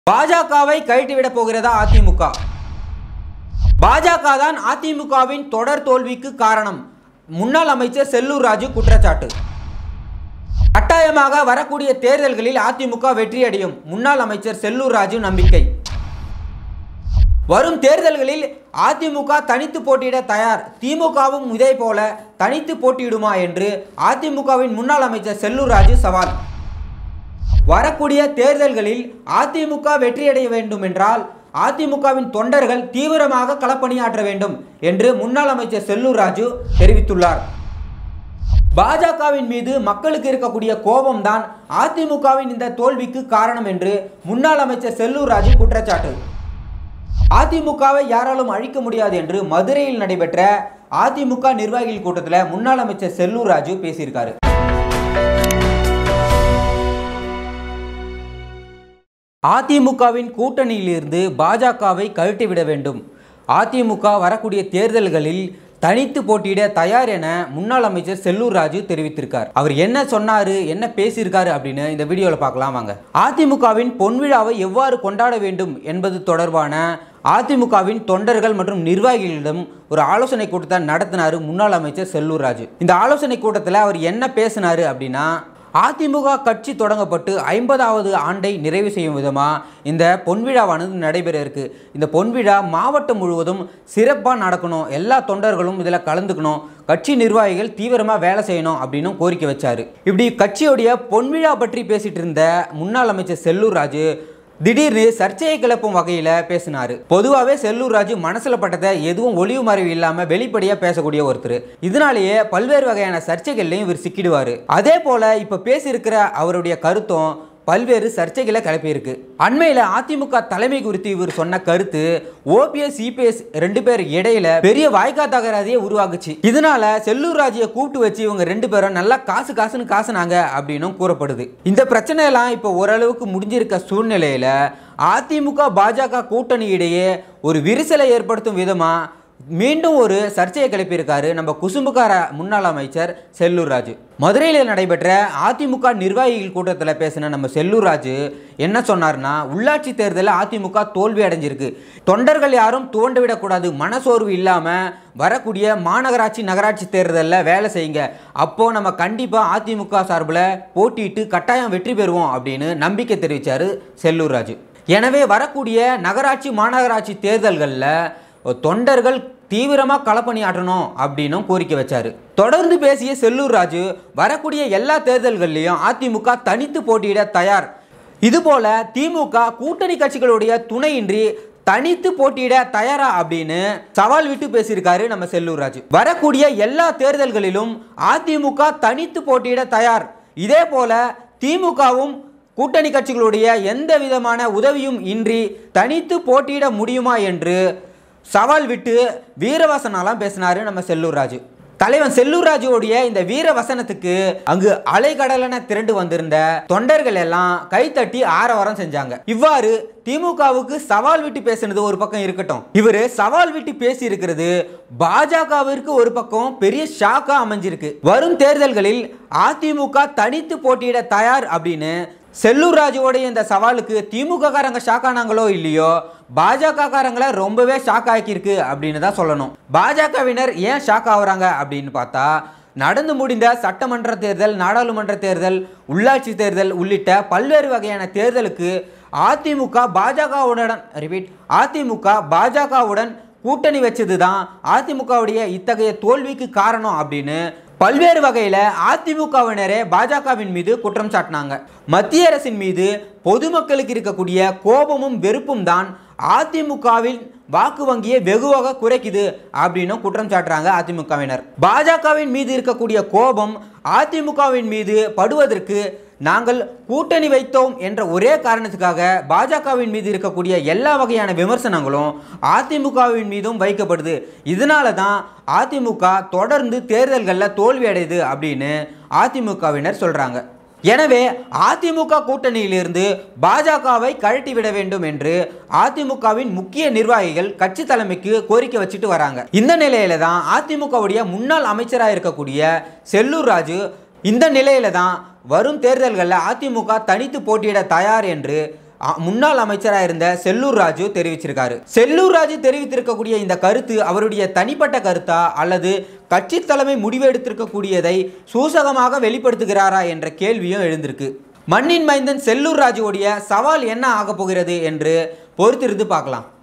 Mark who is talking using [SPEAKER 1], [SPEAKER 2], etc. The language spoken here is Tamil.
[SPEAKER 1] பாஜகவை கழட்டிவிட போகிறதா அதிமுக பாஜக தான் அதிமுகவின் தொடர் தோல்விக்கு காரணம் முன்னாள் அமைச்சர் செல்லூர் ராஜு குற்றச்சாட்டு கட்டாயமாக வரக்கூடிய தேர்தல்களில் அதிமுக வெற்றியடையும் முன்னாள் அமைச்சர் செல்லூர் ராஜு நம்பிக்கை வரும் தேர்தல்களில் அதிமுக தனித்து போட்டியிட தயார் திமுகவும் இதே போல தனித்து போட்டியிடுமா என்று அதிமுகவின் முன்னாள் அமைச்சர் செல்லூர் ராஜு சவால் வரக்கூடிய தேர்தல்களில் அதிமுக வெற்றியடைய வேண்டும் என்றால் அதிமுகவின் தொண்டர்கள் தீவிரமாக களப்பணியாற்ற வேண்டும் என்று முன்னாள் அமைச்சர் செல்லூர் ராஜு தெரிவித்துள்ளார் பாஜகவின் மீது மக்களுக்கு இருக்கக்கூடிய கோபம்தான் அதிமுகவின் இந்த தோல்விக்கு காரணம் என்று முன்னாள் அமைச்சர் செல்லூர் ராஜு குற்றச்சாட்டு அதிமுகவை யாராலும் அழிக்க முடியாது என்று மதுரையில் நடைபெற்ற அதிமுக நிர்வாகிகள் கூட்டத்தில் முன்னாள் அமைச்சர் செல்லூர் ராஜு பேசியிருக்காரு அதிமுகவின் கூட்டணியிலிருந்து பாஜகவை கழட்டிவிட வேண்டும் அதிமுக வரக்கூடிய தேர்தல்களில் தனித்து போட்டியிட தயார் என முன்னாள் அமைச்சர் செல்லூர் ராஜு தெரிவித்திருக்கார் அவர் என்ன சொன்னாரு என்ன பேசியிருக்காரு அப்படின்னு இந்த வீடியோவில் பார்க்கலாம் வாங்க அதிமுகவின் பொன்விழாவை எவ்வாறு கொண்டாட வேண்டும் என்பது தொடர்பான அதிமுகவின் தொண்டர்கள் மற்றும் நிர்வாகிகளிடம் ஒரு ஆலோசனை கூட்டத்தை நடத்தினார் முன்னாள் அமைச்சர் செல்லூர் ராஜு இந்த ஆலோசனை கூட்டத்தில் அவர் என்ன பேசினாரு அப்படின்னா அதிமுக கட்சி தொடங்கப்பட்டு ஐம்பதாவது ஆண்டை நிறைவு செய்யும் விதமாக இந்த பொன்விழாவானது நடைபெற இருக்கு இந்த பொன்விழா மாவட்டம் முழுவதும் சிறப்பாக நடக்கணும் எல்லா தொண்டர்களும் இதில் கலந்துக்கணும் கட்சி நிர்வாகிகள் தீவிரமாக வேலை செய்யணும் அப்படின்னு கோரிக்கை வச்சாரு இப்படி கட்சியுடைய பொன்விழா பற்றி பேசிட்டு இருந்த முன்னாள் அமைச்சர் செல்லூர் ராஜு திடீர்னு சர்ச்சையை கிளப்பும் வகையில் பேசினாரு பொதுவாகவே செல்லூர் ராஜு மனசுல பட்டதை எதுவும் ஒளிவு மறைவு இல்லாம வெளிப்படையா பேசக்கூடிய ஒருத்தர் இதனாலேயே பல்வேறு வகையான சர்ச்சைகள்லையும் இவர் சிக்கிடுவாரு அதே போல இப்ப பேசியிருக்கிற அவருடைய கருத்தும் பல்வேறு சர்ச்சைகளை கிளப்பியிருக்கு அண்மையில் அதிமுக தலைமை குறித்து இவர் சொன்ன கருத்து ஓபிஎஸ் சிபிஎஸ் ரெண்டு பேர் இடையில பெரிய வாய்க்கா தகராதையே உருவாகுச்சு இதனால செல்லூர் ராஜியை கூப்பிட்டு வச்சு இவங்க ரெண்டு பேரும் நல்லா காசு காசுன்னு காசுனாங்க அப்படின்னும் கூறப்படுது இந்த பிரச்சனையெல்லாம் இப்போ ஓரளவுக்கு முடிஞ்சிருக்க சூழ்நிலையில அதிமுக பாஜக கூட்டணி இடையே ஒரு விரிசலை ஏற்படுத்தும் விதமா மீண்டும் ஒரு சர்ச்சையை கிளப்பியிருக்காரு நம்ம குசும்புக்கார முன்னாள் அமைச்சர் செல்லூர் ராஜு மதுரையில் நடைபெற்ற அதிமுக நிர்வாகிகள் கூட்டத்தில் பேசின நம்ம செல்லூர் ராஜு என்ன சொன்னார்னா உள்ளாட்சி தேர்தலில் அதிமுக தோல்வி அடைஞ்சிருக்கு தொண்டர்கள் யாரும் துவண்டு விடக்கூடாது மனசோர்வு இல்லாமல் வரக்கூடிய மாநகராட்சி நகராட்சி தேர்தலில் வேலை செய்யுங்க அப்போது நம்ம கண்டிப்பாக அதிமுக சார்பில் போட்டியிட்டு கட்டாயம் வெற்றி பெறுவோம் அப்படின்னு நம்பிக்கை தெரிவித்தார் செல்லூர் ராஜு எனவே வரக்கூடிய நகராட்சி மாநகராட்சி தேர்தல்களில் தொண்டர்கள் தீவிரமாக களப்பணியாற்றணும் அப்படின்னும் கோரிக்கை வச்சாரு தொடர்ந்து பேசிய செல்லூர் ராஜு வரக்கூடிய எல்லா தேர்தல்கள்லையும் அதிமுக தனித்து போட்டியிட தயார் இதுபோல திமுக கூட்டணி கட்சிகளுடைய துணையின்றி தனித்து போட்டியிட தயாரா அப்படின்னு சவால் விட்டு பேசியிருக்காரு நம்ம செல்லூர் ராஜு வரக்கூடிய எல்லா தேர்தல்களிலும் அதிமுக தனித்து போட்டியிட தயார் இதே போல திமுகவும் கூட்டணி கட்சிகளுடைய எந்த விதமான உதவியும் இன்றி தனித்து போட்டியிட முடியுமா என்று சவால் விட்டு வீரவசனம்லாம் பேசினாரு நம்ம செல்லூர் ராஜு தலைவன் செல்லூர் ராஜுவோடைய இந்த வீர வசனத்துக்கு அங்கு அலைகடலென திரண்டு வந்திருந்த தொண்டர்கள் எல்லாம் கைத்தட்டி ஆரவாரம் செஞ்சாங்க இவ்வாறு திமுகவுக்கு சவால் விட்டு பேசினது ஒரு பக்கம் இருக்கட்டும் இவரு சவால் விட்டு பேசி இருக்கிறது பாஜகவிற்கு ஒரு பக்கம் பெரிய ஷாக்கா அமைஞ்சிருக்கு வரும் தேர்தல்களில் அதிமுக தனித்து போட்டியிட தயார் அப்படின்னு செல்லூர் ராஜுவோடைய இந்த சவாலுக்கு திமுக காரங்க ஷாக் ஆனாங்களோ இல்லையோ பாஜக காரங்களை ரொம்பவே ஷாக் ஆக்கியிருக்கு அப்படின்னு தான் சொல்லணும் பாஜகவினர் ஏன் ஷாக் ஆகுறாங்க அப்படின்னு பார்த்தா நடந்து முடிந்த சட்டமன்ற தேர்தல் நாடாளுமன்ற தேர்தல் உள்ளாட்சி தேர்தல் உள்ளிட்ட பல்வேறு வகையான தேர்தலுக்கு அதிமுக பாஜகவுடன் ரிப்பீட் அதிமுக பாஜகவுடன் கூட்டணி வச்சது தான் அதிமுகவுடைய இத்தகைய தோல்விக்கு காரணம் அப்படின்னு பல்வேறு வகையில் அதிமுகவினரே பாஜகவின் மீது குற்றம் சாட்டினாங்க மத்திய அரசின் மீது பொதுமக்களுக்கு இருக்கக்கூடிய கோபமும் வெறுப்பும் தான் அதிமுகவின் வாக்கு வங்கியை வெகுவாக குறைக்குது அப்படின்னு குற்றம் சாட்டுறாங்க அதிமுகவினர் பாஜகவின் மீது இருக்கக்கூடிய கோபம் அதிமுகவின் மீது படுவதற்கு நாங்கள் கூட்டணி வைத்தோம் என்ற ஒரே காரணத்துக்காக பாஜகவின் மீது இருக்கக்கூடிய எல்லா வகையான விமர்சனங்களும் அதிமுகவின் மீதும் வைக்கப்படுது இதனால தான் அதிமுக தொடர்ந்து தேர்தல்களில் தோல்வி அடையுது அப்படின்னு அதிமுகவினர் சொல்கிறாங்க எனவே அதிமுக கூட்டணியிலிருந்து பாஜகவை கழட்டிவிட வேண்டும் என்று அதிமுகவின் முக்கிய நிர்வாகிகள் கட்சி தலைமைக்கு கோரிக்கை வச்சுட்டு வராங்க இந்த நிலையில தான் அதிமுகவுடைய முன்னாள் அமைச்சராக இருக்கக்கூடிய செல்லூர் ராஜு இந்த நிலையில தான் வரும் தேர்தல்களில் அதிமுக தனித்து போட்டியிட தயார் என்று அ- முன்னாள் அமைச்சராக இருந்த செல்லூர் ராஜு தெரிவிச்சிருக்காரு செல்லூர் ராஜு தெரிவித்திருக்கக்கூடிய இந்த கருத்து அவருடைய தனிப்பட்ட கருத்தா அல்லது கட்சி தலைமை முடிவு எடுத்திருக்கக்கூடியதை சூசகமாக வெளிப்படுத்துகிறாரா என்ற கேள்வியும் எழுந்திருக்கு மண்ணின் மைந்தன் செல்லூர் ராஜுவுடைய சவால் என்ன ஆகப் போகிறது என்று பொறுத்திருந்து பார்க்கலாம்